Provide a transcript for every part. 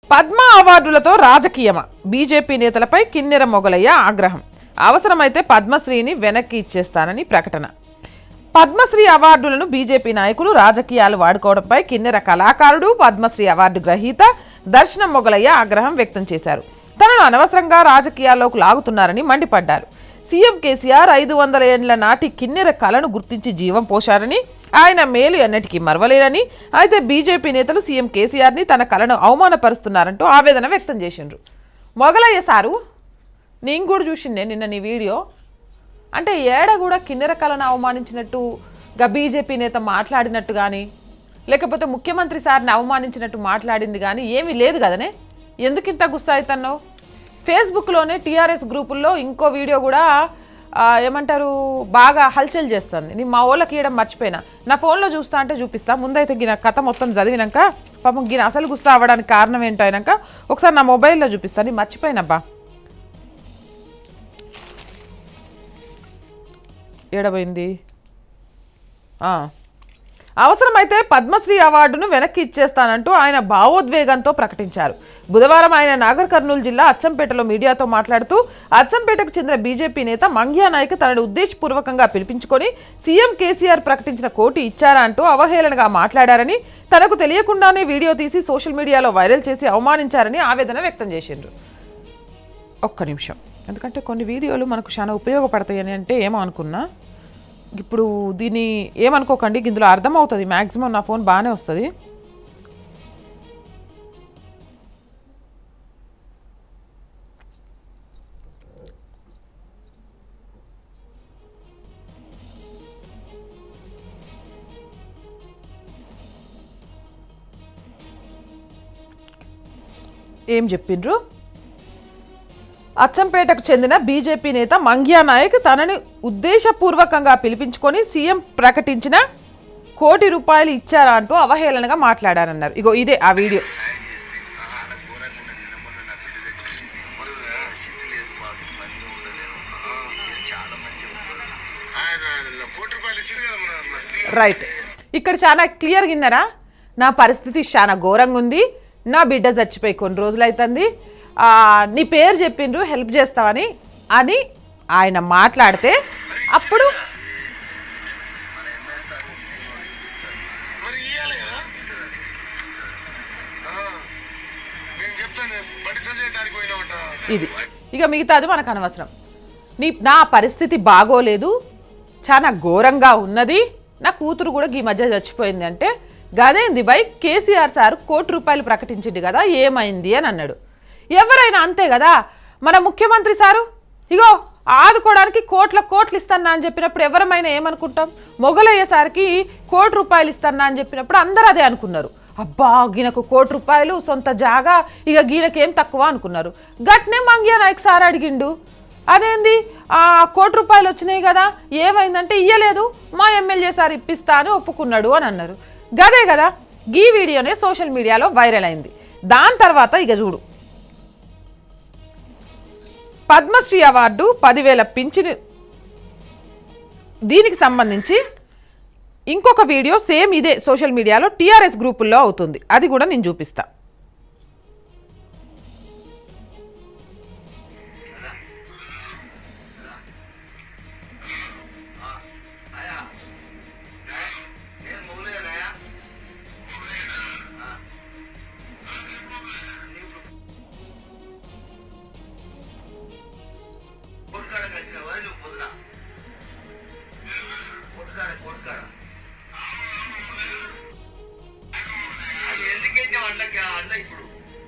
Padma అవార్డులతో రాజకీయమా BJP నేతలపై కిన్నెర మొగలయ్య ఆగ్రహం అవసరమైతే పద్మశ్రీని వెనక్కి ఇచ్చేస్తానని ప్రకటన పద్మశ్రీ అవార్డులను బీజేపీ నాయకులు రాజకీయాలు వాడుకోవడంపై కిన్నెర కళాకారుడు పద్మశ్రీ అవార్డు గ్రహీత దర్శనం మొగలయ్య ఆగ్రహం వ్యక్తం చేశారు తనను అనవసరంగా రాజకీయాల్లోకి లాగుతున్నారని మండిపడ్డారు సీఎం కేసీఆర్ ఐదు వందల ఏండ్ల నాటి కిన్నెర కళను గుర్తించి జీవం పోశారని ఆయన మేలు ఎన్నటికీ మరవలేరని అయితే బీజేపీ నేతలు సీఎం కేసీఆర్ని తన కళను అవమానపరుస్తున్నారంటూ ఆవేదన వ్యక్తం చేసిండ్రు మొగలయ్య సారు నేను కూడా చూసిండే నిన్న నీ వీడియో అంటే ఏడ కూడా కిన్నెర కళను అవమానించినట్టు గా బీజేపీ నేత మాట్లాడినట్టు కానీ లేకపోతే ముఖ్యమంత్రి సార్ని అవమానించినట్టు మాట్లాడింది కానీ ఏమీ లేదు కదనే ఎందుకు ఇంత గుస్సా అవుతున్నావు ఫేస్బుక్లోనే టీఆర్ఎస్ గ్రూపుల్లో ఇంకో వీడియో కూడా ఆ, ఏమంటారు బాగా హల్చల్ చేస్తుంది నేను మా వాళ్ళకి ఇవ్వడం మర్చిపోయినా నా ఫోన్లో చూస్తా అంటే చూపిస్తా ముందైతే గిన కథ మొత్తం చదివినాక పాపం గిన అసలు గుస్సా అవ్వడానికి కారణం ఏంటో అయినాక ఒకసారి నా మొబైల్లో చూపిస్తాను నేను మర్చిపోయినబ్బా ఏడబోయింది ఆ. అవసరమైతే పద్మశ్రీ అవార్డును వెనక్కి ఇచ్చేస్తానంటూ ఆయన భావోద్వేగంతో ప్రకటించారు బుధవారం ఆయన నాగర్ కర్నూలు జిల్లా అచ్చంపేటలో మీడియాతో మాట్లాడుతూ అచ్చంపేటకు చెందిన బీజేపీ నేత మంగ్యా నాయక్ తనను ఉద్దేశపూర్వకంగా పిలిపించుకొని సీఎం కేసీఆర్ ప్రకటించిన కోటి ఇచ్చారా అంటూ అవహేళనగా మాట్లాడారని తనకు తెలియకుండానే వీడియో తీసి సోషల్ మీడియాలో వైరల్ చేసి అవమానించారని ఆవేదన వ్యక్తం చేసిండ్రు ఒక్క నిమిషం ఎందుకంటే కొన్ని వీడియోలు మనకు చాలా ఉపయోగపడతాయని అంటే ఏమో అనుకున్నా ఇప్పుడు దీన్ని ఏమనుకోకండి ఇందులో అర్థమవుతుంది మ్యాక్సిమం నా ఫోన్ బాగానే వస్తుంది ఏం చెప్పిండ్రు అచ్చంపేటకు చెందిన బీజేపీ నేత మంగ్యా నాయక్ తనని ఉద్దేశపూర్వకంగా పిలిపించుకొని సీఎం ప్రకటించిన కోటి రూపాయలు ఇచ్చారా అంటూ అవహేళనగా మాట్లాడారన్నారు ఇగో ఇదే ఆ వీడియో సాయం చేస్తే ఆహా నాకు ఘోరంగా ఉన్నది నిన్న మొన్న నా బిడ్డ తెచ్చింది మొన్న సిటీ లేదు మాకు మంది ఉండలేను ఆ, మీరు చాలా మంది ఉంటారు ఆయన కోటి రూపాయలు ఇచ్చింది కదా మన మన శ్రీ రైట్ ఇక్కడ చాలా క్లియర్గా విన్నారా నా పరిస్థితి చాలా ఘోరంగా ఉంది నా బిడ్డ చచ్చిపోయి కొన్ని రోజులు అవుతుంది ఆ, నీ పేరు చెప్పిండ్రు హెల్ప్ చేస్తావని అని ఆయన మాట్లాడితే అప్పుడు మన ఎమ్మెల్యే సార్ ఇస్తారు మరి ఇవ్వాలి కదా ఆ, నేను చెప్తాను బండి సంజయ్ దానికి పోయినా ఇది ఇక మిగతాది మనకు అనవసరం నీ నా పరిస్థితి బాగోలేదు చాలా ఘోరంగా ఉన్నది నా కూతురు కూడా ఈ మధ్య చచ్చిపోయింది అంటే గదేంది బై కేసీఆర్ సార్ కోటి రూపాయలు ప్రకటించింది కదా ఏమైంది అని అన్నాడు ఎవరైనా అంతే కదా మన ముఖ్యమంత్రి సారు ఇగో ఆదుకోవడానికి కోట్ల కోట్లు ఇస్తానా అని చెప్పినప్పుడు ఎవరమైనా ఏమనుకుంటాం మొగలయ్యేసరికి కోటి రూపాయలు ఇస్తానా అని చెప్పినప్పుడు అందరూ అదే అనుకున్నారు అబ్బా గీనకు కోటి రూపాయలు సొంత జాగా ఇక గీనకేం తక్కువ అనుకున్నారు గట్నే మంగ్యా నాయక్ సార్ అడిగిండు అదేంది ఆ కోటి రూపాయలు వచ్చినాయి కదా ఏమైందంటే ఇయ్యలేదు మా ఎమ్మెల్యే సార్ ఇప్పిస్తా అని ఒప్పుకున్నాడు అని అన్నారు గదే కదా గీ వీడియోనే సోషల్ మీడియాలో వైరల్ అయింది దాని తర్వాత ఇక చూడు పద్మశ్రీ అవార్డు పదివేల పింఛను దీనికి సంబంధించి ఇంకొక వీడియో సేమ్ ఇదే సోషల్ మీడియాలో టీఆర్ఎస్ గ్రూపుల్లో అవుతుంది అది కూడా నేను చూపిస్తా నేను మొగలేనాయా కొట్టుకాడ కలిసిన వారు నువ్వు పొద్దున కొట్టుకాడ కొట్టుకాడ అది ఎందుకైతే అన్నకి అన్న ఇప్పుడు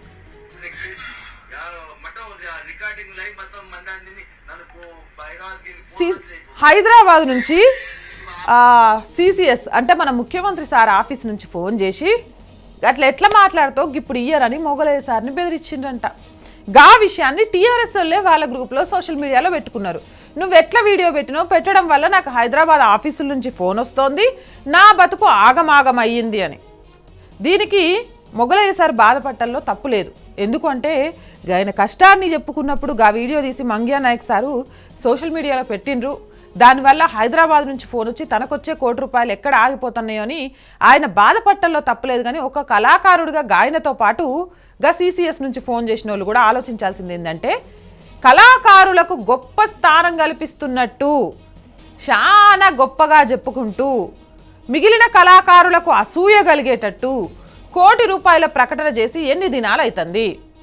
మొత్తం రికార్డింగ్ లైవ్ మొత్తం మంది నన్ను బైరాజ్కి సి- హైదరాబాద్ నుంచి సిసిఎస్ అంటే మన ముఖ్యమంత్రి సార్ ఆఫీస్ నుంచి ఫోన్ చేసి అట్లా ఎట్లా మాట్లాడుతావు ఇప్పుడు ఇయ్యరని మొగలయ్య సార్ని బెదిరించిండ్రంట గా విషయాన్ని టీఆర్ఎస్ వాళ్ళే వాళ్ళ గ్రూప్లో సోషల్ మీడియాలో పెట్టుకున్నారు నువ్వు ఎట్లా వీడియో పెట్టినావు పెట్టడం వల్ల నాకు హైదరాబాద్ ఆఫీసుల నుంచి ఫోన్ వస్తోంది నా బతుకు ఆగమాగం అయ్యింది అని దీనికి మొగలయ్య సార్ బాధపట్టల్లో తప్పు లేదు ఎందుకంటే ఆయన కష్టాన్ని చెప్పుకున్నప్పుడు గా వీడియో తీసి మంగ్యా నాయక్ సారు సోషల్ మీడియాలో పెట్టిండ్రు దానివల్ల హైదరాబాద్ నుంచి ఫోన్ వచ్చి తనకొచ్చే కోటి రూపాయలు ఎక్కడ ఆగిపోతున్నాయో అని ఆయన బాధపట్టల్లో తప్పలేదు కానీ ఒక కళాకారుడిగా గాయనతో పాటు గా సీసీఎస్ నుంచి ఫోన్ చేసిన వాళ్ళు కూడా ఆలోచించాల్సింది ఏంటంటే కళాకారులకు గొప్ప స్థానం కల్పిస్తున్నట్టు చాలా గొప్పగా చెప్పుకుంటూ మిగిలిన కళాకారులకు అసూయ కలిగేటట్టు కోటి రూపాయల ప్రకటన చేసి ఎన్ని దినాలు అవుతుంది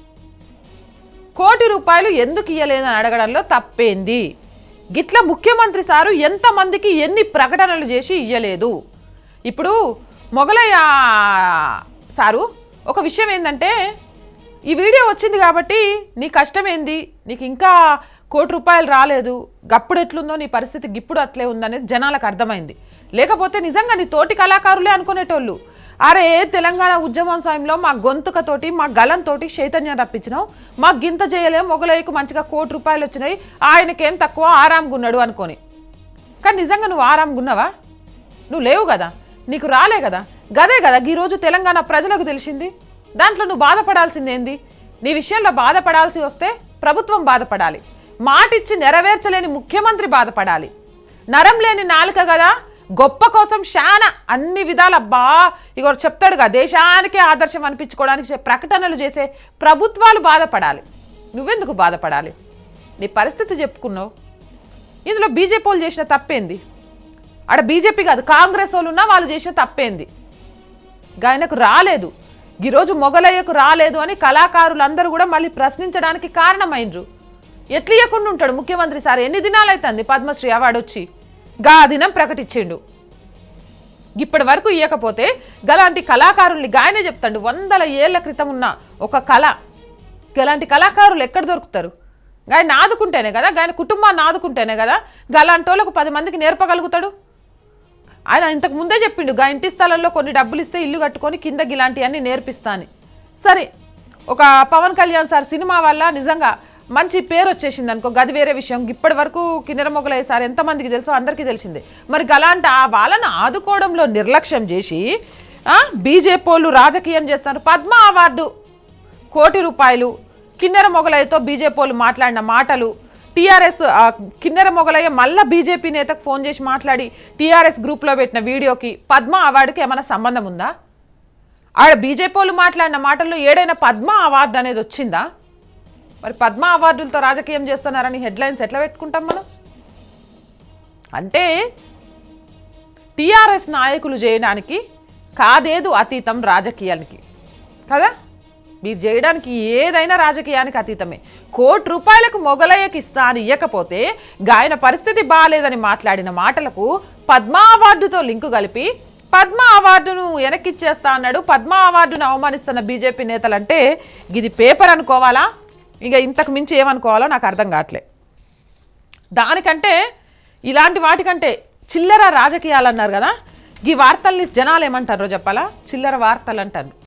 కోటి రూపాయలు ఎందుకు ఇయ్యలేదని అడగడంలో తప్పేంది గిట్ల ముఖ్యమంత్రి సారు ఎంతమందికి ఎన్ని ప్రకటనలు చేసి ఇయ్యలేదు ఇప్పుడు మొగలయ్య సారు ఒక విషయం ఏంటంటే ఈ వీడియో వచ్చింది కాబట్టి నీ కష్టం ఏంది నీకు ఇంకా కోటి రూపాయలు రాలేదు గప్పుడు ఎట్లుందో నీ పరిస్థితి గిప్పుడు అట్లే ఉందనేది జనాలకు అర్థమైంది లేకపోతే నిజంగా నీ తోటి కళాకారులే అనుకునేటోళ్ళు అరే తెలంగాణ ఉద్యమం సమయంలో మా గొంతుకతోటి మా గలంతోటి చైతన్యం రప్పించినాం మా గింత చేయలేం మొగలయ్యకు మంచిగా కోటి రూపాయలు వచ్చినాయి ఆయనకేం తక్కువ ఆరాంగా ఉన్నాడు అనుకొని కానీ నిజంగా నువ్వు ఆరాంగా ఉన్నావా నువ్వు లేవు కదా నీకు రాలే కదా గదే కదా ఈరోజు తెలంగాణ ప్రజలకు తెలిసింది దాంట్లో నువ్వు బాధపడాల్సింది ఏంది నీ విషయంలో బాధపడాల్సి వస్తే ప్రభుత్వం బాధపడాలి మాటిచ్చి నెరవేర్చలేని ముఖ్యమంత్రి బాధపడాలి నరం లేని నాలుక కదా గొప్ప కోసం శానా అన్ని విధాల బా ఇగో చెప్తాడుగా దేశానికే ఆదర్శం అనిపించుకోవడానికి చే- ప్రకటనలు చేసే ప్రభుత్వాలు బాధపడాలి నువ్వెందుకు బాధపడాలి నీ పరిస్థితి చెప్పుకున్నావు ఇందులో బీజేపీ వాళ్ళు చేసిన తప్పేంది ఆడ బీజేపీ కాదు కాంగ్రెస్ వాళ్ళు ఉన్నా వాళ్ళు చేసిన తప్పేంది ఆయనకు రాలేదు ఈరోజు మొగలయ్యకు రాలేదు అని కళాకారులందరూ కూడా మళ్ళీ ప్రశ్నించడానికి కారణమైనరు ఎట్లు ఇవ్వకుండా ఉంటాడు ముఖ్యమంత్రి సార్ ఎన్ని దినాలు అవుతుంది పద్మశ్రీ అవార్డు వచ్చి గా దినం ప్రకటించిండు ఇప్పటి వరకు ఇవ్వకపోతే గలాంటి కళాకారుల్ని గాయనే చెప్తాడు వందల ఏళ్ల క్రితం ఉన్న ఒక కళ గలాంటి కళాకారులు ఎక్కడ దొరుకుతారు ఆయన ఆదుకుంటేనే కదా ఆయన కుటుంబాన్ని ఆదుకుంటేనే కదా గలాంటి వాళ్ళకు పది మందికి నేర్పగలుగుతాడు ఆయన ఇంతకు ముందే చెప్పిండు గా ఇంటి స్థలంలో కొన్ని డబ్బులు ఇస్తే ఇల్లు కట్టుకొని కిందకి ఇలాంటివన్నీ నేర్పిస్తా అని సరే ఒక పవన్ కళ్యాణ్ సార్ సినిమా వల్ల నిజంగా మంచి పేరు వచ్చేసింది అనుకో గది వేరే విషయం ఇప్పటి వరకు కిన్నెర మొగలయ్య సార్ ఎంతమందికి తెలుసో అందరికీ తెలిసిందే మరి గలాంటి ఆ వాళ్ళను ఆదుకోవడంలో నిర్లక్ష్యం చేసి బీజేపీ వాళ్ళు రాజకీయం చేస్తున్నారు పద్మ అవార్డు కోటి రూపాయలు కిన్నెర మొగలయ్యతో బీజేపీ వాళ్ళు మాట్లాడిన మాటలు టీఆర్ఎస్ కిన్నెర మొగలయ్య మళ్ళా బీజేపీ నేతకు ఫోన్ చేసి మాట్లాడి టీఆర్ఎస్ గ్రూప్లో పెట్టిన వీడియోకి పద్మ అవార్డుకి ఏమైనా సంబంధం ఉందా ఆడ బీజేపీ వాళ్ళు మాట్లాడిన మాటల్లో ఏడైనా పద్మ అవార్డు అనేది వచ్చిందా మరి పద్మ అవార్డులతో రాజకీయం చేస్తున్నారని హెడ్లైన్స్ ఎట్లా పెట్టుకుంటాం మనం అంటే టీఆర్ఎస్ నాయకులు చేయడానికి కాదేదు అతీతం రాజకీయానికి కదా మీరు చేయడానికి ఏదైనా రాజకీయానికి అతీతమే కోటి రూపాయలకు మొగలయ్యకి ఇస్తా అని ఇవ్వకపోతే గాయన పరిస్థితి బాగాలేదని మాట్లాడిన మాటలకు పద్మ అవార్డుతో లింకు కలిపి పద్మ అవార్డును వెనక్కిచ్చేస్తా అన్నాడు పద్మ అవార్డును అవమానిస్తున్న బీజేపీ నేతలంటే ఇది పేపర్ అనుకోవాలా ఇంకా ఇంతకు మించి ఏమనుకోవాలో నాకు అర్థం కావట్లే దానికంటే ఇలాంటి వాటికంటే చిల్లర రాజకీయాలు అన్నారు కదా ఈ వార్తల్ని జనాలు ఏమంటారో చెప్పాలా చిల్లర వార్తలు అంటారు